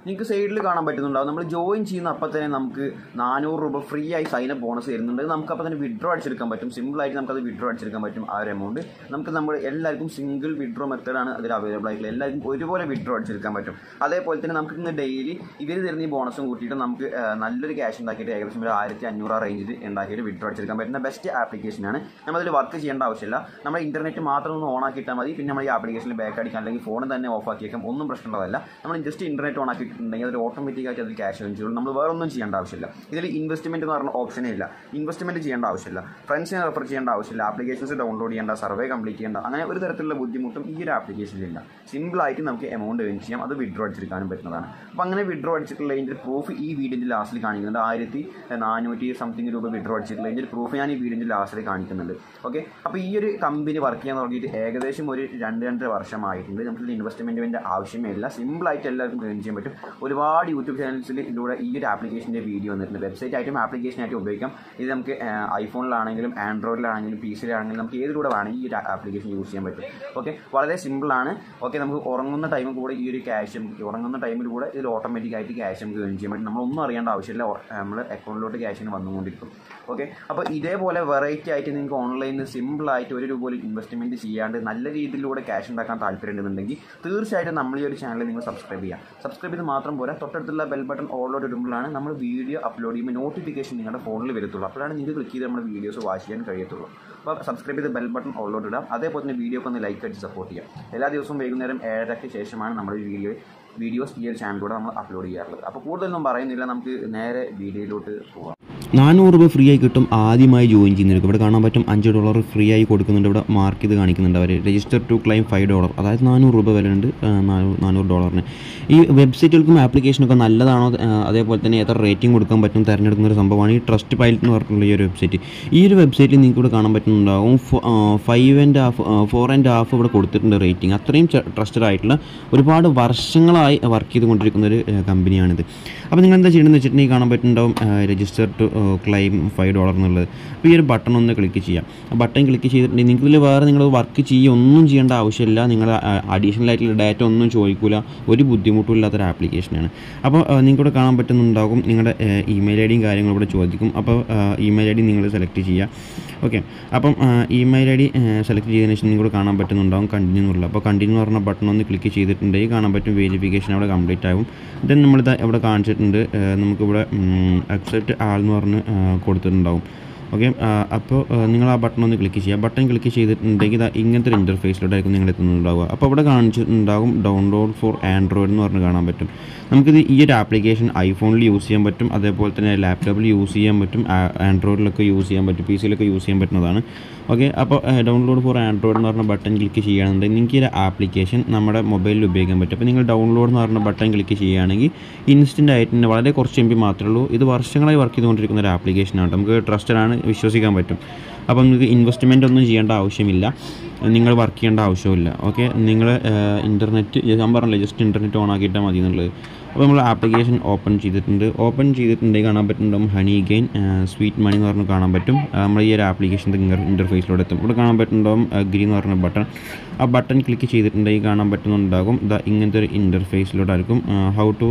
നിങ്ങൾക്ക് സൈഡിൽ കാണാൻ പറ്റുന്നുണ്ടാവും നമ്മൾ ജോയിൻ ചെയ്യുന്ന അപ്പം തന്നെ നമുക്ക് നാനൂറ് രൂപ ഫ്രീ ആയി സൈൻ അപ്പ് ബോണസ് തരുന്നുണ്ട് നമുക്ക് അപ്പോൾ തന്നെ വിഡ്രോ അടിച്ചെടുക്കാൻ പറ്റും സിമ്പിളായിട്ട് നമുക്കത് വിഡ്രോ അടിച്ചെടുക്കാൻ പറ്റും ആ ഒരു എമൗണ്ട് നമുക്ക് നമ്മൾ എല്ലാവർക്കും സിംഗിൾ വിഡ്രോ മെത്തേഡാണ് അതിൽ അവൈലബിൾ ആയിട്ടുള്ളത് എല്ലാവർക്കും ഒരുപോലെ വിഡ്രോ അടിച്ചെടുക്കാൻ പറ്റും അതേപോലെ തന്നെ നമുക്ക് ഇന്ന് ഡെയിലി ഇവർ തരുന്ന ഈ ബോണസും കൂട്ടിയിട്ട് നമുക്ക് ആ, നല്ലൊരു ക്യാഷ് ഉണ്ടാക്കിയിട്ട് ഏകദേശം ഒരു ആയിരത്തി അഞ്ഞൂറ് റേഞ്ചിൽ ഉണ്ടാക്കിയിട്ട് വിഡ്രോ അടിച്ചെടുക്കാൻ പറ്റുന്ന ബെസ്റ്റ് ആപ്ലിക്കേഷനാണ് നമ്മളതിൽ വർക്ക് ചെയ്യേണ്ട ആവശ്യമില്ല നമ്മൾ ഇന്റർനെറ്റ് മാത്രം ഒന്ന് ഓൺ ആക്കിയിട്ടാൽ മതി പിന്നെ നമ്മൾ ഈ ആപ്ലിക്കേഷനിൽ ബാക്ക് അടിക്കാൻ അല്ലെങ്കിൽ ഫോൺ തന്നെ ഓഫ് ആക്കിയേക്കാം ഒന്നും പ്രശ്നമുള്ളതല്ല നമ്മൾ ജസ്റ്റ് ഇന്റർനെറ്റ് ഓൺ ആക്കിയിട്ടുണ്ടെങ്കിൽ അത് ഓട്ടോമാറ്റിക് ആയിട്ട് അത് ക്യാഷ് ഏൺ ചെയ്യുള്ളൂ നമ്മൾ വേറെ ഒന്നും ചെയ്യേണ്ട ആവശ്യമില്ല ഇതിൽ ഇൻവെസ്റ്റ്മെന്റ് എന്ന് പറഞ്ഞ ഓപ്ഷനേ ഇല്ല ഇൻവെസ്റ്റ്മെന്റ് ചെയ്യേണ്ട ആവശ്യമില്ല ഫ്രണ്ട്സിനെ റെഫർ ചെയ്യേണ്ട ആവശ്യമില്ല ആപ്ലിക്കേഷൻസ് ഡൗൺലോഡ് ചെയ്യേണ്ട സർവേ കംപ്ലീറ്റ് ചെയ്യേണ്ട അങ്ങനെ ഒരു തരത്തിലുള്ള ബുദ്ധിമുട്ടും ഈ ഒരു ആപ്ലിക്കേഷനിലില്ല സിമ്പിളായിട്ട് നമുക്ക് എമൗണ്ട് ഏൺ ചെയ്യാം അത് വിഡ്രോ അടിച്ചെടുക്കാനും പറ്റുന്നതാണ് അപ്പോൾ അങ്ങനെ വിഡ്രോ അടിച്ചിട്ടുള്ളതിൻ്റെ പ്രൂഫ് ഈ വീഡിയോൻ്റെ ലാസ്റ്റിൽ കാണിക്കുന്നുണ്ട് ആയിരത്തി നാനൂറ്റി സംതിങ് രൂപ വിഡ്രോ അടിച്ചിട്ടുള്ളതിൻ്റെ പ്രൂഫ് ഞാൻ ഈ വീഡിയോൻ്റെ ലാസ്റ്റിൽ കാണിക്കുന്നുണ്ട് ഓക്കെ അപ്പോൾ ഈ ഒരു കമ്പനി വർക്ക് ചെയ്യാൻ തുടങ്ങിയിട്ട് ഏകദേശം ഒരു രണ്ട് രണ്ടര വർഷമായിട്ടുണ്ട് നമുക്ക് ഇൻവെസ്റ്റ്മെൻറ്റിൻ്റെ ആവശ്യമേ ഇല്ല സിമ്പിളായിട്ട് എല്ലാവർക്കും ഏൺ ചെയ്യാൻ പറ്റും ഒരുപാട് യൂട്യൂബ് ചാനൽസിൽ ഇതിലൂടെ ഈ ഒരു ആപ്ലിക്കേഷൻ്റെ വീഡിയോ വന്നിട്ടുണ്ട് വെബ്സൈറ്റ് ആയിട്ടും ആപ്ലിക്കേഷൻ ആയിട്ടും ഉപയോഗിക്കാം ഇത് നമുക്ക് ഐഫോണിലാണെങ്കിലും ആൻഡ്രോയിഡിലാണെങ്കിലും പി സിയിലാണെങ്കിലും നമുക്ക് ഏതിലൂടെ വേണമെങ്കിൽ ഈ ഒരു ആപ്ലിക്കേഷൻ യൂസ് ചെയ്യാൻ പറ്റും ഓക്കെ വളരെ സിമ്പിളാണ് ഓക്കെ നമുക്ക് ഉറങ്ങുന്ന ടൈമിൽ കൂടെ ഈ ഒരു ക്യാഷ് ഉറങ്ങുന്ന ടൈമിൽ കൂടെ ഇതിൽ ഓട്ടോമാറ്റിക് ആയിട്ട് ക്യാഷ് നമുക്ക് ഏൺ ചെയ്യാൻ പറ്റും നമ്മളൊന്നും അറിയേണ്ട ആവശ്യമില്ല നമ്മൾ അക്കൗണ്ടിലോട്ട് ക്യാഷിന് വന്നുകൊണ്ടിരിക്കും ഓക്കെ അപ്പോൾ ഇതേപോലെ വെറൈറ്റി ആയിട്ട് നിങ്ങൾക്ക് ഓൺലൈനിൽ സിമ്പിളായിട്ട് ഒരു രൂപ പോലും ഇൻവെസ്റ്റ്മെൻറ്റ് ചെയ്യാണ്ട് നല്ല രീതിയിലൂടെ ക്യാഷ് ഉണ്ടാക്കാൻ താല്പര്യമുണ്ടെന്നുണ്ടെങ്കിൽ തീർച്ചയായിട്ടും നമ്മൾ ഈ ഒരു ചാനൽ നിങ്ങൾ സബ്സ്ക്രൈബ് ചെയ്യാം സബ്സ്ക്രൈബ് ചെയ്ത് മാത്രം പോരാ തൊട്ടടുത്തുള്ള ബെൽ ബട്ടൺ ഓൾറെഡി ഇടുമ്പോഴാണ് നമ്മൾ വീഡിയോ അപ്ലോഡ് ചെയ്യുമ്പോൾ നോട്ടിഫിക്കേഷൻ നിങ്ങളുടെ ഫോണിൽ വരത്തുള്ളൂ അപ്പോഴാണ് നിങ്ങൾക്ക് ക്ലിക്ക് ചെയ്ത് നമ്മുടെ വീഡിയോസ് വാച്ച് ചെയ്യാൻ കഴിയത്തുള്ളൂ അപ്പോൾ സബ്സ്ക്രൈബ് ചെയ്ത് ബെൽ ബട്ടൺ ഓൾറെഡി ഇടാം അതേപോലെ തന്നെ വീഡിയോ ഒന്ന് ലൈക്ക് അടിച്ച് സപ്പോർട്ട് ചെയ്യാം എല്ലാ ദിവസവും വൈകുന്നേരം ഏഴരയ്ക്ക് ശേഷമാണ് നമ്മൾ ഈ വീഡിയോ വീഡിയോസ് ഈ ഒരു ചാനലിലൂടെ നമ്മൾ അപ്ലോഡ് ചെയ്യാറുള്ളത് അപ്പോൾ കൂടുതലൊന്നും പറയുന്നില്ല നമുക്ക് നേരെ വീഡിയോയിലോട്ട് പോകാം നാനൂറ് രൂപ ഫ്രീ ആയി കിട്ടും ആദ്യമായി ജോയിൻ ചെയ്യുന്നവർക്ക് ഇവിടെ കാണാൻ പറ്റും അഞ്ച് ഡോളർ ഫ്രീ ആയി കൊടുക്കുന്നുണ്ട് ഇവിടെ മാർക്ക് ചെയ്ത് കാണിക്കുന്നുണ്ട് അവർ register to claim five dollar അതായത് നാനൂറ് രൂപ വിലയുണ്ട് ആ, നാനൂ- നാനൂറ് ഡോളറിന് ഈ വെബ്സൈറ്റുകൾക്കും ആപ്ലിക്കേഷനൊക്കെ നല്ലതാണോ ആ, അതേപോലെ തന്നെ എത്ര റേറ്റിംഗ് കൊടുക്കാൻ പറ്റും തിരഞ്ഞെടുക്കുന്ന ഒരു സംഭവമാണ് ഈ ട്രസ്റ്റ് പൈലറ്റ് എന്ന് പറഞ്ഞിട്ടുള്ള ഈ ഒരു വെബ്സൈറ്റ് ഈ ഒരു വെബ്സൈറ്റിൽ നിങ്ങൾക്ക് ഇവിടെ കാണാൻ പറ്റുന്നുണ്ടാവും five and half four and half ഇവിടെ കൊടുത്തിട്ടുണ്ട് റേറ്റിംഗ് അത്രയും ട്രസ്റ്റഡ് ആയിട്ടുള്ള ഒരുപാട് വർഷങ്ങളായി വർക്ക് ചെയ്തുകൊണ്ടിരിക്കുന്ന ഒരു ഏഹ്, കമ്പനിയാണിത് അപ്പോൾ നിങ്ങൾ എന്താ ചെയ്യേണ്ടതെന്ന് വെച്ചിട്ടുണ്ടെങ്കിൽ കാണാൻ പറ്റുന്നുണ്ടാവും register to claim five dollar എന്നുള്ളത് അപ്പോൾ ഈ ഒരു ബട്ടൺ ഒന്ന് ക്ലിക്ക് ചെയ്യാം ആ ബട്ടൺ ക്ലിക്ക് ചെയ്തിട്ടുണ്ടെങ്കിൽ നിങ്ങൾക്ക് ഇതിൽ വേറെ നിങ്ങൾ വർക്ക് ചെയ്യുക ഒന്നും ചെയ്യേണ്ട ആവശ്യമില്ല നിങ്ങൾ അഡീഷണൽ ആയിട്ടുള്ള ഡാറ്റ ഒന്നും ചോദിക്കില്ല ഒരു ബുദ്ധിമുട്ടും ഇല്ലാത്തൊരു ആപ്ലിക്കേഷനാണ് അപ്പോൾ നിങ്ങൾക്ക് ഇവിടെ കാണാൻ പറ്റുന്നുണ്ടാകും നിങ്ങളുടെ ഇമെയിൽ ഐ ഡിയും കാര്യങ്ങളും ഇവിടെ ചോദിക്കും അപ്പോൾ ഇമെയിൽ ഐ ഡി നിങ്ങൾ സെലക്ട് ചെയ്യുക ഓക്കെ അപ്പം ഇമെയിൽ ഐ ഡി സെലക്ട് ചെയ്തതിന് ശേഷം നിങ്ങൾക്ക് കാണാൻ പറ്റുന്നുണ്ടാവും കണ്ടിന്യൂ എന്നുള്ള അപ്പോൾ കണ്ടിന്യൂ എന്ന് പറഞ്ഞ ബട്ടൺ ഒന്ന് ക്ലിക്ക് ചെയ്തിട്ടുണ്ടെങ്കിൽ കാണാൻ പറ്റും വെരിഫിക്കേഷൻ അവിടെ കംപ്ലീറ്റ് ആവും ദെൻ നമ്മളിത് ഇവിടെ കാണിച്ചിട്ടുണ്ട് ഏഹ് നമുക്കിവിടെ അക്സെപ്റ്റ് ആൾ എന്ന് പറഞ്ഞ് ഏഹ് കൊടുത്തിട്ടുണ്ടാവും ഓക്കെ അപ്പോൾ നിങ്ങൾ ആ ബട്ടൺ ഒന്ന് ക്ലിക്ക് ചെയ്യുക ബട്ടൺ ക്ലിക്ക് ചെയ്തിട്ടുണ്ടെങ്കിൽ ഇതാ ഇങ്ങനത്തെ ഒരു ഇൻ്റർഫേസിലോട്ടായിരിക്കും നിങ്ങൾ എത്തുന്നുണ്ടാവുക അപ്പോൾ അവിടെ കാണിച്ചിട്ടുണ്ടാകും ഡൗൺലോഡ് ഫോർ ആൻഡ്രോയിഡ് എന്ന് പറഞ്ഞ് കാണാൻ പറ്റും നമുക്കിത് ഈ ഒരു ആപ്ലിക്കേഷൻ ഐഫോണിൽ യൂസ് ചെയ്യാൻ പറ്റും അതേപോലെ തന്നെ ലാപ്ടോപ്പിൽ യൂസ് ചെയ്യാൻ പറ്റും ആൻഡ്രോയിഡിലൊക്കെ യൂസ് ചെയ്യാൻ പറ്റും പി സിയിലൊക്കെ യൂസ് ചെയ്യാൻ പറ്റുന്നതാണ് ഓക്കെ അപ്പോൾ ഡൗൺലോഡ് ഫോർ ആൻഡ്രോയിഡ് എന്ന് പറഞ്ഞ ബട്ടൺ ക്ലിക്ക് ചെയ്യുകയാണെന്നുണ്ടെങ്കിൽ നിങ്ങൾക്ക് ഈ ഒരു ആപ്ലിക്കേഷൻ നമ്മുടെ മൊബൈലിൽ ഉപയോഗിക്കാൻ പറ്റും അപ്പോൾ നിങ്ങൾ ഡൗൺലോഡ് എന്ന് പറഞ്ഞ ബട്ടൺ ക്ലിക്ക് ചെയ്യുകയാണെങ്കിൽ ഇൻസ്റ്റൻ്റ് ആയിട്ട് തന്നെ വളരെ കുറച്ച് എം ബി മാത്രമേ ഉള്ളൂ ഇത് വർഷങ്ങളായി വർക്ക് ചെയ്തുകൊണ്ടിരിക്കുന്ന ഒരു ആപ്ലിക്കേഷനാണ് നമുക്ക് ട്രസ്റ്റഡ് ആണ് വിശ്വസിക്കാൻ പറ്റും അപ്പോൾ നിങ്ങൾക്ക് ഇൻവെസ്റ്റ്മെൻ്റ് ഒന്നും ചെയ്യേണ്ട ആവശ്യമില്ല നിങ്ങൾ വർക്ക് ചെയ്യേണ്ട ആവശ്യമില്ല ഓക്കെ നിങ്ങൾ ഇൻ്റർനെറ്റ് ഞാൻ പറഞ്ഞില്ലേ ജസ്റ്റ് ഇൻ്റർനെറ്റ് ഓൺ ആക്കിയിട്ടാൽ മതി എന്നുള്ളത് അപ്പോൾ നമ്മൾ ആപ്ലിക്കേഷൻ ഓപ്പൺ ചെയ്തിട്ടുണ്ട് ഓപ്പൺ ചെയ്തിട്ടുണ്ടെങ്കിൽ കാണാൻ പറ്റുന്നുണ്ടാവും ഹണി ഗെയിൻ സ്വീറ്റ് മണി എന്ന് പറഞ്ഞ് കാണാൻ പറ്റും ആ, നമ്മൾ ഈ ഒരു ആപ്ലിക്കേഷൻ്റെ ഇൻ്റർഫേസിലൂടെ എത്തും ഇവിടെ കാണാൻ പറ്റുന്നുണ്ടാവും ഗ്രീൻ എന്ന് പറഞ്ഞ ബട്ടൺ ആ ബട്ടൺ ക്ലിക്ക് ചെയ്തിട്ടുണ്ടെങ്കിൽ കാണാൻ പറ്റുന്നുണ്ടാകും ഇതാ ഇങ്ങനത്തെ ഒരു ഇൻ്റർഫേസിലൂടെ ആയിരിക്കും how to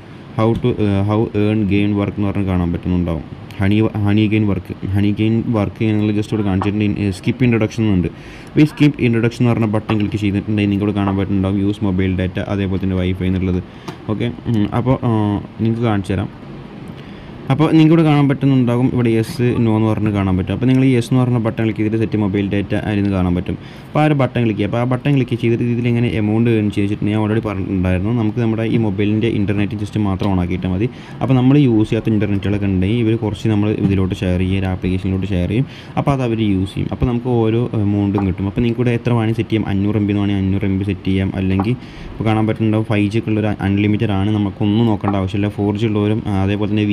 how to how earn gain work എന്ന് പറഞ്ഞ് കാണാൻ പറ്റുന്നുണ്ടാവും honey honey gain work honey gain work ഞങ്ങൾ ജസ്റ്റ് ഇവിടെ കാണിച്ചിട്ടുണ്ട് സ്കിപ്പ് ഇൻട്രൊഡക്ഷൻ എന്നുണ്ട് അപ്പോൾ ഈ സ്കിപ്പ് ഇൻട്രൊഡക്ഷൻ എന്ന് പറഞ്ഞ ബട്ടൺ ക്ലിക്ക് ചെയ്തിട്ടുണ്ടെങ്കിൽ നിങ്ങൾക്ക് ഇവിടെ കാണാൻ പറ്റുന്നുണ്ടാവും യൂസ് മൊബൈൽ ഡാറ്റ അതേപോലെ തന്നെ വൈഫൈ എന്നുള്ളത് ഓക്കെ അപ്പോൾ നിങ്ങൾക്ക് കാണിച്ചു തരാം അപ്പോൾ നിങ്ങൾക്ക് ഇവിടെ കാണാൻ പറ്റുന്നുണ്ടാകും ഇവിടെ യെസ് നോ എന്ന് പറഞ്ഞ് കാണാൻ പറ്റും അപ്പോൾ നിങ്ങൾ യെസ് എന്ന് പറഞ്ഞ ബട്ടൺ ക്ലിക്ക് ചെയ്തിട്ട് സെറ്റ് മൊബൈൽ ഡാറ്റ അതിന് കാണാൻ പറ്റും അപ്പോൾ ആ ഒരു ബട്ടൺ ക്ലിക്ക് ചെയ്യുക അപ്പോൾ ആ ബട്ടൺ ക്ലിക്ക് ചെയ്തിട്ട് ഇതിൽ എങ്ങനെ എമൗണ്ട് ഏൺ ചെയ്തിട്ട് ഞാൻ ഓൾറെഡി പറഞ്ഞിട്ടുണ്ടായിരുന്നു നമുക്ക് നമ്മുടെ ഈ മൊബൈലിൻ്റെ ഇൻ്റർനെറ്റ് ജസ്റ്റ് മാത്രം ഓൺ ആക്കിയിട്ടാൽ മതി അപ്പോൾ നമ്മൾ യൂസ് ചെയ്യാത്ത ഇൻ്റർനെറ്റുകളൊക്കെ ഉണ്ടെങ്കിൽ ഇവർ കുറച്ച് നമ്മൾ ഇതിലോട്ട് ഷെയർ ചെയ്യും ഒരു ആപ്ലിക്കേഷനിലോട്ട് ഷെയർ ചെയ്യും അപ്പോൾ അത് അവർ യൂസ് ചെയ്യും അപ്പോൾ നമുക്ക് ഓരോ എമൗണ്ടും കിട്ടും അപ്പോൾ നിങ്ങൾക്ക് ഇവിടെ എത്ര വേണമെങ്കിൽ സെറ്റ് ചെയ്യാം അഞ്ഞൂറ് എം ബി എന്ന് വേണമെങ്കിൽ അഞ്ഞൂറ് എം ബി സെറ്റ് ചെയ്യാം അല്ലെങ്കിൽ ഇപ്പോൾ കാണാൻ പറ്റുന്നുണ്ടാവും ഫൈവ് ജി ഉള്ളൊരു അൺലിമിറ്റഡ് ആണ് നമുക്കൊന്നും നോക്കേണ്ട ആവശ്യമില്ല ഫോർ ജി ഉള്ളവരും ആ, അതേപോലെ തന്നെ വി ഐ സിം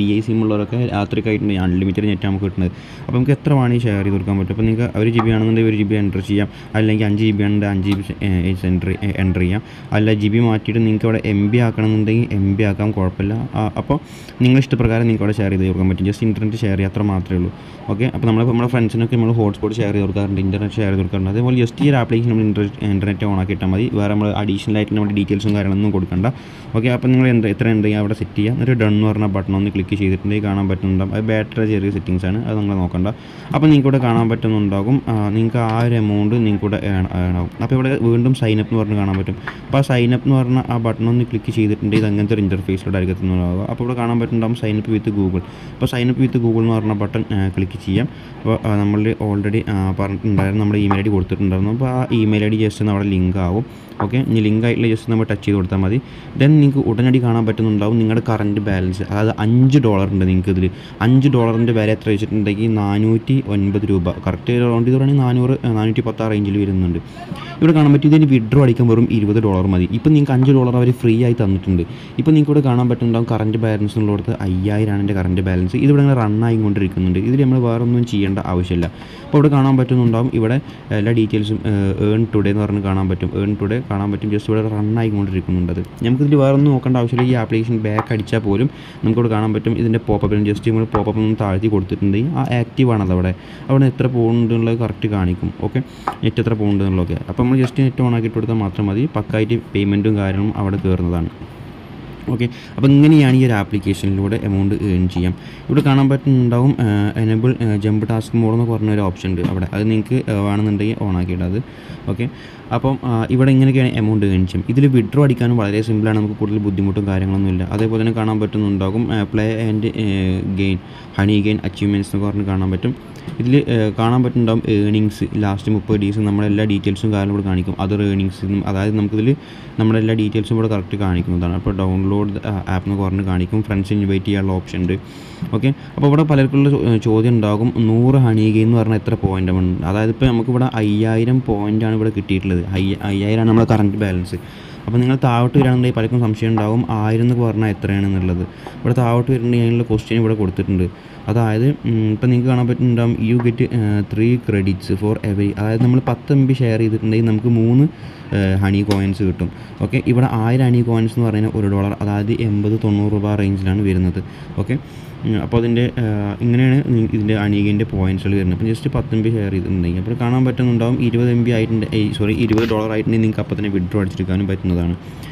ഉള്ളവരൊക്കെ രാത്രിക്കായിട്ടുണ്ട് അൺലിമിറ്റഡ് നെറ്റ് നമുക്ക് കിട്ടുന്നത് അപ്പോൾ നമുക്ക് എത്ര വേണമെങ്കിൽ ഷെയർ ചെയ്ത് കൊടുക്കാൻ പറ്റും അപ്പോൾ നിങ്ങൾക്ക് ഒരു ജി ബി ആണെന്നുണ്ടെങ്കിൽ ഒരു ജി ബി എൻ്റർ ചെയ്യാം അല്ലെങ്കിൽ അഞ്ച് ജി ബി ആണെങ്കിൽ അഞ്ച് ജി ബി എൻ്റർ എൻ്റർ ചെയ്യാം അല്ല ജി ബി മാറ്റിയിട്ട് നിങ്ങൾക്ക് അവിടെ എം ബി ആക്കണമെന്നുണ്ടെങ്കിൽ എം ബി ആക്കാം കുഴപ്പമില്ല ആ, അപ്പോൾ നിങ്ങൾ ഇഷ്ടപ്രകാരം നിങ്ങൾക്ക് അവിടെ ഷെയർ ചെയ്ത് കൊടുക്കാൻ പറ്റും ജസ്റ്റ് ഇൻ്റർനെറ്റ് ഷെയർ ചെയ്യുക അത്ര മാത്രമേ ഉള്ളൂ ഓക്കെ അപ്പോൾ നമ്മൾ നമ്മുടെ ഫ്രണ്ട്സിനൊക്കെ നമ്മൾ ഹോട്ട്സ്പോട്ട് ഷെയർ ചെയ്ത് കൊടുക്കാറുണ്ട് ഇൻ്റർനെറ്റ് ഷെയർ ചെയ്ത് കൊടുക്കാറുണ്ട് അതേപോലെ ജസ്റ്റ് ഈ ഒരു ആപ്ലിക്കേഷൻ നമ്മൾ ഇൻ്റർനെറ്റ് ഓൺ ആക്കിയിട്ടാൽ മതി വേറെ നമ്മൾ അഡീഷണൽ ആയിട്ട് നമ്മുടെ ഡീറ്റെയിൽസും കാര്യങ്ങളൊന്നും കൊടുക്കണ്ട ഓക്കെ അപ്പോൾ നിങ്ങൾ എന്ത് എത്ര ഉണ്ടെങ്കിൽ അവിടെ സെറ്റ് ചെയ്യുക എന്നിട്ട് ഡൺ എന്ന് പറഞ്ഞ ബട്ടൺ ഒന്ന് ക്ലിക്ക് ചെയ്തിട്ടുണ്ടെങ്കിൽ കാണാൻ പറ്റുന്നുണ്ടാവും അത് ബാറ്ററി ചെറിയ സെറ്റിങ്സ് ആണ് അത് നിങ്ങൾ നോക്കണ്ട അപ്പോൾ നിങ്ങൾക്ക് ഇവിടെ കാണാൻ പറ്റുന്നുണ്ടാകും ആ, നിങ്ങൾക്ക് ആ ഒരു എമൗണ്ട് നിങ്ങൾക്ക് ഇവിടെ ഏൺ ആവും അപ്പോൾ ഇവിടെ വീണ്ടും സൈൻ അപ്പ് എന്ന് പറഞ്ഞ് കാണാൻ പറ്റും അപ്പോൾ ആ സൈൻ അപ്പ് എന്ന് പറഞ്ഞ ആ ബട്ടൺ ഒന്ന് ക്ലിക്ക് ചെയ്തിട്ടുണ്ടെങ്കിൽ ഇത് അങ്ങനത്തെ ഒരു ഇൻ്റർഫേസിലൂടെ ആയിരിക്കും എത്തുന്നുണ്ടാവുക അപ്പോൾ ഇവിടെ കാണാൻ പറ്റുന്നുണ്ടാവും സൈൻ അപ്പ് വിത്ത് ഗൂഗിൾ അപ്പോൾ സൈൻ അപ്പ് വിത്ത് ഗൂഗിൾ എന്ന് പറഞ്ഞ ബട്ടൺ ക്ലിക്ക് ചെയ്യാം അപ്പോൾ നമ്മൾ ഓൾറെഡി പറഞ്ഞിട്ടുണ്ടായിരുന്നു നമ്മുടെ ഇമെയിൽ ഐ ഡി കൊടുത്തിട്ടുണ്ടായിരുന്നു അപ്പോൾ ആ ഇമെയിൽ ഐ ഡി ജസ്റ്റ് ഒന്ന് അവിടെ ലിങ്ക് ആവും ഓക്കെ ഇനി ലിങ്ക് ആയിട്ടുള്ള ജസ്റ്റ് നമ്മൾ ടച്ച് ചെയ്ത് കൊടുത്താൽ മതി ദെൻ നിങ്ങൾക്ക് ഉടനടി കാണാൻ പറ്റുന്നുണ്ടാവും നിങ്ങളുടെ കറൻറ്റ് ബാലൻസ് അതായത് അഞ്ച് ഡോളർ ഉണ്ട് നിങ്ങൾക്ക് ഇതിൽ അഞ്ച് ഡോളറിൻ്റെ വില എത്ര വെച്ചിട്ടുണ്ടെങ്കിൽ നാനൂറ്റി ഒൻപത് രൂപ കറക്റ്റ് റൗണ്ട് ചെയ്ത് പറയുകയാണെങ്കിൽ നാനൂറ് നാനൂറ്റി പത്ത് ആ റേഞ്ചിൽ വരുന്നുണ്ട് ഇവിടെ കാണാൻ പറ്റും ഇതിന് വിഡ്രോ അടിക്കാൻ വെറും ഇരുപത് ഡോളർ മതി ഇപ്പം നിങ്ങൾക്ക് അഞ്ച് ഡോളർ അവർ ഫ്രീ ആയി തന്നിട്ടുണ്ട് ഇപ്പം നിങ്ങൾക്ക് ഇവിടെ കാണാൻ പറ്റുന്നുണ്ടാവും കറൻറ്റ് ബാലൻസ് എന്നുള്ളടത്ത് അയ്യായിരമാണ് എൻ്റെ കറൻറ്റ് ബാലൻസ് ഇതിവിടെ ഇങ്ങനെ റൺ ആയിക്കൊണ്ടിരിക്കുന്നുണ്ട് ഇതിൽ നമ്മൾ വേറെ ഒന്നും ചെയ്യേണ്ട ആവശ്യമില്ല അപ്പോൾ ഇവിടെ കാണാൻ പറ്റുന്നുണ്ടാവും ഇവിടെ എല്ലാ ഡീറ്റെയിൽസും ഏൺ ടുഡേ എന്ന് പറഞ്ഞ് കാണാൻ പറ്റും ഏൺ ടുഡേ കാണാൻ പറ്റും ജസ്റ്റ് ഇവിടെ റൺ ആയിക്കൊണ്ടിരിക്കുന്നുണ്ട് അത് നമുക്കിതിൽ വേറെ ഒന്നും നോക്കേണ്ട ആവശ്യമില്ല ഈ ആപ്ലിക്കേഷൻ ബാക്ക് അടിച്ചാൽ പോലും നമുക്കിവിടെ കാണാൻ പറ്റും ഇതിൻ്റെ പോപ്പപ്പിൽ ജസ്റ്റ് നമ്മൾ പോപ്പപ്പ് ഒന്ന് താഴ്ത്തി കൊടുത്തിട്ടുണ്ടെങ്കിൽ ആ ആക്റ്റീവ് ആണത് അവിടെ അവിടെ എത്ര പോകുന്നുണ്ട് എന്നുള്ളത് കറക്റ്റ് കാണിക്കും ഓക്കെ നെറ്റ് എത്ര പോകുന്നുണ്ട് എന്നുള്ളതൊക്കെ അപ്പോൾ നമ്മൾ ജസ്റ്റ് നെറ്റ് ഓൺ ആക്കിയിട്ട് കൊടുത്താൽ മാത്രം മതി പക്കായിട്ട് പേയ്മെൻറ്റും കാര്യങ്ങളും അവിടെ കയറുന്നതാണ് ഓക്കെ അപ്പോൾ ഇങ്ങനെയാണ് ഈ ഒരു ആപ്ലിക്കേഷനിലൂടെ എമൗണ്ട് ഏൺ ചെയ്യാം ഇവിടെ കാണാൻ പറ്റുന്നുണ്ടാവും എനബിൾ ജമ്പ് ടാസ്ക് മോഡ് എന്ന് പറഞ്ഞ ഒരു ഓപ്ഷൻ ഉണ്ട് അവിടെ അത് നിങ്ങൾക്ക് വേണമെന്നുണ്ടെങ്കിൽ ഓൺ ആക്കിയിടാം അത് ഓക്കെ അപ്പം ആ, ഇവിടെ ഇങ്ങനെയൊക്കെയാണ് എമൗണ്ട് ഏൺ ചെയ്യും ഇതിൽ വിഡ്രോ അടിക്കാനും വളരെ സിമ്പിളാണ് നമുക്ക് കൂടുതൽ ബുദ്ധിമുട്ടും കാര്യങ്ങളൊന്നും ഇല്ല അതേപോലെ തന്നെ കാണാൻ പറ്റുന്നുണ്ടാകും play and gain honey gain achievements എന്ന് പറഞ്ഞ് കാണാൻ പറ്റും ഇതിൽ കാണാൻ പറ്റുന്നുണ്ടാവും ഏണിങ്സ് ലാസ്റ്റ് മുപ്പത് ഡേയ്സ് നമ്മുടെ എല്ലാ ഡീറ്റെയിൽസും കാര്യം ഇവിടെ കാണിക്കും അതർ ഏണിങ്സും അതായത് നമുക്കിതിൽ നമ്മുടെ എല്ലാ ഡീറ്റെയിൽസും ഇവിടെ കറക്റ്റ് കാണിക്കുന്നതാണ് അപ്പോൾ ഡൗൺലോഡ് ആപ്പ് എന്ന് പറഞ്ഞ് കാണിക്കും ഫ്രണ്ട്സ് ഇൻവൈറ്റ് ചെയ്യാനുള്ള ഓപ്ഷൻ ഉണ്ട് ഓക്കെ അപ്പോൾ ഇവിടെ പലർക്കുള്ള ചോ- ചോദ്യം ഉണ്ടാകും നൂറ് ഹണി ഗെയിം എന്ന് പറഞ്ഞാൽ എത്ര പോയിൻ്റ് ആണ് അതായത് ഇപ്പോൾ നമുക്കിവിടെ അയ്യായിരം പോയിൻ്റാണ് ഇവിടെ കിട്ടിയിട്ടുള്ളത് അയ്യ അയ്യായിരമാണ് നമ്മുടെ കറണ്ട് ബാലൻസ് അപ്പോൾ നിങ്ങൾ താഴോട്ട് വരികയാണെന്നുണ്ടെങ്കിൽ പലർക്കും സംശയം ഉണ്ടാവും ആയിരം എന്ന് പറഞ്ഞാൽ എത്രയാണെന്നുള്ളത് ഇവിടെ താഴോട്ട് വരുന്നുണ്ടെങ്കിൽ അതിനുള്ള ക്വസ്റ്റ്യൻ ഇവിടെ കൊടുത്തിട്ടുണ്ട് അതായത് ഇപ്പം നിങ്ങൾക്ക് കാണാൻ പറ്റുന്നുണ്ടാവും you get three credits for every അതായത് നമ്മൾ പത്ത് എം ബി ഷെയർ ചെയ്തിട്ടുണ്ടെങ്കിൽ നമുക്ക് മൂന്ന് ഹണി കോയിൻസ് കിട്ടും ഓക്കെ ഇവിടെ ആയിരം ഹണി കോയിൻസ് എന്ന് പറയുന്നത് ഒരു ഡോളർ അതായത് എൺപത് തൊണ്ണൂറ് രൂപ റേഞ്ചിലാണ് വരുന്നത് ഓക്കെ അപ്പോൾ അതിൻ്റെ ഇങ്ങനെയാണ് നി- ഇതിൻ്റെ അണീകിൻ്റെ പോയിൻറ്റ്സുകൾ വരുന്നത് അപ്പോൾ ജസ്റ്റ് പത്ത് എം ബി ഷെയർ ചെയ്തിട്ടുണ്ടെങ്കിൽ അപ്പോൾ കാണാൻ പറ്റുന്നുണ്ടാവും ഇരുപത് എം ബി ആയിട്ടുണ്ട് സോറി ഇരുപത് ഡോളർ ആയിട്ടുണ്ടെങ്കിൽ നിങ്ങൾക്ക് അപ്പോൾ തന്നെ വിഡ്രോ അടിച്ചെടുക്കാനും പറ്റുന്നതാണ്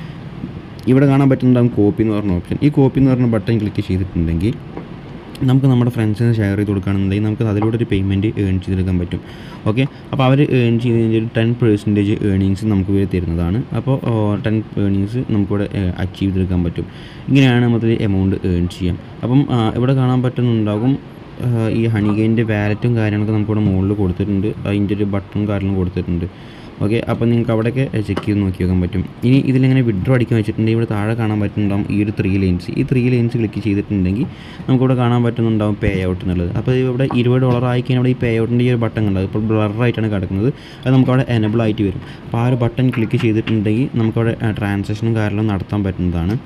ഇവിടെ കാണാൻ പറ്റുന്നുണ്ടാവും കോപ്പി എന്ന് പറഞ്ഞ ഓപ്ഷൻ ഈ കോപ്പി എന്ന് പറഞ്ഞ ബട്ടൺ ക്ലിക്ക് ചെയ്തിട്ടുണ്ടെങ്കിൽ നമുക്ക് നമ്മുടെ ഫ്രണ്ട്സിന് ഷെയർ ചെയ്ത് കൊടുക്കുകയാണെന്നുണ്ടെങ്കിൽ നമുക്ക് അതിലൂടെ ഒരു പേയ്മെൻറ്റ് ഏൺ ചെയ്തെടുക്കാൻ പറ്റും ഓക്കെ അപ്പോൾ അവർ ഏൺ ചെയ്തതിൻ്റെ ഒരു ടെൻ പെർസെൻറ്റേജ് ഏണിങ്സ് നമുക്ക് ഇവർ തരുന്നതാണ് അപ്പോൾ ടെൻ ഏണിങ്സ് നമുക്കിവിടെ അച്ചീവ് ചെയ്തെടുക്കാൻ പറ്റും ഇങ്ങനെയാണ് നമുക്ക് എമൗണ്ട് ഏൺ ചെയ്യാം അപ്പം ആ, ഇവിടെ കാണാൻ പറ്റുന്നുണ്ടാകും ആ, ഈ ഹണിഗേൻ്റെ വാലറ്റും കാര്യങ്ങളൊക്കെ നമുക്കിവിടെ മുകളിൽ കൊടുത്തിട്ടുണ്ട് അതിൻ്റെ ഒരു ബട്ടണും കാര്യങ്ങളും കൊടുത്തിട്ടുണ്ട് ഓക്കെ അപ്പോൾ നിങ്ങൾക്ക് അവിടെയൊക്കെ ചെക്ക് ചെയ്ത് നോക്കി നോക്കാൻ പറ്റും ഇനി ഇതിലിങ്ങനെ വിഡ്രോ അടിക്കാൻ വെച്ചിട്ടുണ്ടെങ്കിൽ ഇവിടെ താഴെ കാണാൻ പറ്റുന്നുണ്ടാവും ഈ ഒരു ത്രീ ലൈൻസ് ഈ ത്രീ ലൈൻസ് ക്ലിക്ക് ചെയ്തിട്ടുണ്ടെങ്കിൽ നമുക്കിവിടെ കാണാൻ പറ്റുന്നുണ്ടാവും പേ ഔട്ട് എന്നുള്ളത് അപ്പോൾ ഇവിടെ ഇരുപത് ഡോളർ ആയിക്കഴിഞ്ഞാൽ ഇവിടെ ഈ പേ ഔട്ടിൻ്റെ ഈ ഒരു ബട്ടൺ കണ്ടത് ഇപ്പോൾ ബ്ലറായിട്ടാണ് കിടക്കുന്നത് അത് നമുക്കവിടെ എനബിൾ ആയിട്ട് വരും അപ്പോൾ ആ ഒരു ബട്ടൺ ക്ലിക്ക് ചെയ്തിട്ടുണ്ടെങ്കിൽ നമുക്കവിടെ ട്രാൻസാക്ഷനും കാര്യങ്ങളും നടത്താൻ പറ്റുന്നതാണ്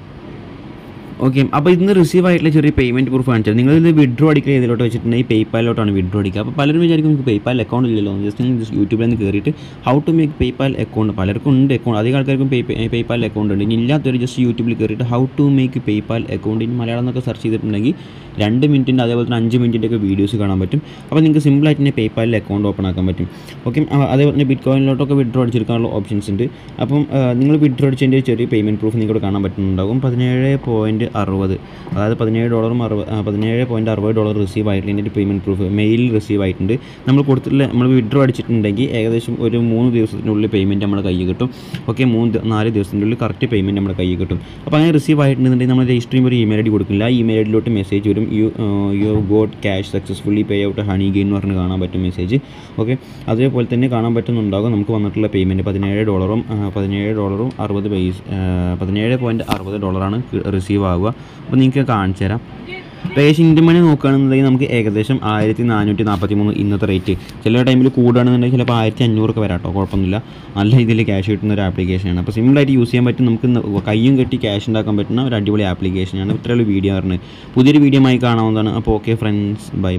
ഓക്കെ അപ്പോൾ ഇന്ന് റിസീവ് ആയിട്ടുള്ള ചെറിയ പേയ്മെൻറ്റ് പ്രൂഫ് കാണിച്ചാൽ നിങ്ങൾ ഇത് വിഡ്രോ അടിക്കുക ഇതിലോട്ട് വെച്ചിട്ടുണ്ടെങ്കിൽ പേയ്പാലിലോട്ടാണ് വിഡ്രോ അടിക്കുക അപ്പോൾ പലരും വിചാരിക്കും നമുക്ക് പേയ്പാൽ അക്കൗണ്ട് ഇല്ലല്ലോ ജസ്റ്റ് നിങ്ങൾ ജസ്റ്റ് യൂട്യൂബിൽ നിന്ന് കയറിയിട്ട് how to make PayPal account പലർക്കും ഉണ്ട് അക്കൗണ്ട് അധികം ആൾക്കാർക്കും പേ പേയ്പാൽ അക്കൗണ്ട് ഉണ്ട് ഇനി ഇല്ലാത്തവർ ജസ്റ്റ് യൂട്യൂബിൽ കയറിയിട്ട് how to make PayPal account in Malayalam എന്നൊക്കെ സെർച്ച് ചെയ്തിട്ടുണ്ടെങ്കിൽ രണ്ട് മിനിറ്റിൻ്റെ അതേപോലെ തന്നെ അഞ്ച് മിനിറ്റിൻ്റെ ഒക്കെ വീഡിയോസ് കാണാൻ പറ്റും അപ്പോൾ നിങ്ങൾക്ക് സിമ്പിളായിട്ട് തന്നെ പേയ്പാലിൽ അക്കൗണ്ട് ഓപ്പൺ ആക്കാൻ പറ്റും ഓക്കെ അതേപോലെ തന്നെ ബിറ്റ് കോയിനിലോട്ടൊക്കെ വിഡ്രോ അടിച്ചെടുക്കാനുള്ള ഓപ്ഷൻസ് ഉണ്ട് അപ്പം ആ, നിങ്ങൾ വിഡ്രോ അടിച്ചതിൻ്റെ ചെറിയ പേയ്മെൻറ്റ് പ്രൂഫ് നിങ്ങൾക്ക് കാണാൻ പറ്റുന്നുണ്ടാകും പതിനേഴ് പോയിൻറ്റ് അറുപത് അതായത് പതിനേഴ് ഡോളറും അറുപത് ആ, പതിനേഴ് പോയിൻറ്റ് അറുപത് ഡോളർ റിസീവ് ആയിട്ടുണ്ട് ഇതിൻ്റെ പേയ്മെൻറ്റ് പ്രൂഫ് മെയിലിൽ റിസീവ് ആയിട്ടുണ്ട് നമ്മൾ കൊടുത്തിട്ടുള്ള നമ്മൾ വിഡ്രോ അടിച്ചിട്ടുണ്ടെങ്കിൽ ഏകദേശം ഒരു മൂന്ന് ദിവസത്തിനുള്ളിൽ പേയ്മെൻറ്റ് നമ്മുടെ കയ്യിൽ കിട്ടും ഓക്കെ മൂന്ന് ദി- നാല് ദിവസത്തിൻ്റെ ഉള്ളിൽ കറക്റ്റ് പേയ്മെൻറ്റ് നമ്മുടെ കയ്യിൽ കിട്ടും അപ്പോൾ അങ്ങനെ റിസീവ് ആയിട്ടുണ്ടെന്നുണ്ടെങ്കിൽ നമ്മൾ രജിസ്റ്റർ ചെയ്യുമ്പോൾ ഒരു ഇമെയിൽ ഐ ഡി കൊടുക്കില്ല ആ ഇമെയിൽ ഐ ഡിയിലോട്ട് മെസ്സേജ് വരും you you got cash successfully pay out honey gain എന്ന് പറഞ്ഞ് കാണാൻ പറ്റും മെസ്സേജ് ഓക്കെ അതേപോലെ തന്നെ കാണാൻ പറ്റുന്നുണ്ടാകും നമുക്ക് വന്നിട്ടുള്ള പേയ്മെൻറ്റ് പതിനേഴ് ഡോളറും ആ, പതിനേഴ് ഡോളറും അറുപത് പൈസ പതിനേഴ് പോയിൻറ്റ് അറുപത് ഡോളറാണ് റിസീവ് ആവുക അപ്പോൾ നിങ്ങൾക്ക് കാണിച്ചു തരാം റേഷൻ ഇന്ത്യൻ മണി നോക്കുകയാണെന്നുണ്ടെങ്കിൽ നമുക്ക് ഏകദേശം ആയിരത്തി നാനൂറ്റി നാൽപ്പത്തി മൂന്ന് ഇന്നത്തെ റേറ്റ് ചില ടൈമിൽ കൂടുകയാണെന്നുണ്ടെങ്കിൽ ചിലപ്പോൾ ആയിരത്തി അഞ്ഞൂറൊക്കെ വരാം കേട്ടോ കുഴപ്പമൊന്നുമില്ല നല്ല രീതിയിൽ ക്യാഷ് കിട്ടുന്ന ഒരു ആപ്ലിക്കേഷനാണ് അപ്പോൾ സിമ്പിളായിട്ട് യൂസ് ചെയ്യാൻ പറ്റും നമുക്ക് ന- കയ്യും കെട്ടി ക്യാഷ് ഉണ്ടാക്കാൻ പറ്റുന്ന ഒരു അടിപൊളി ആപ്ലിക്കേഷനാണ് ഇത്രയുള്ള വീഡിയോ പറഞ്ഞത് പുതിയൊരു വീഡിയോ ആയി കാണാവുന്നതാണ് അപ്പോൾ ഓക്കെ ഫ്രണ്ട്സ് ബൈ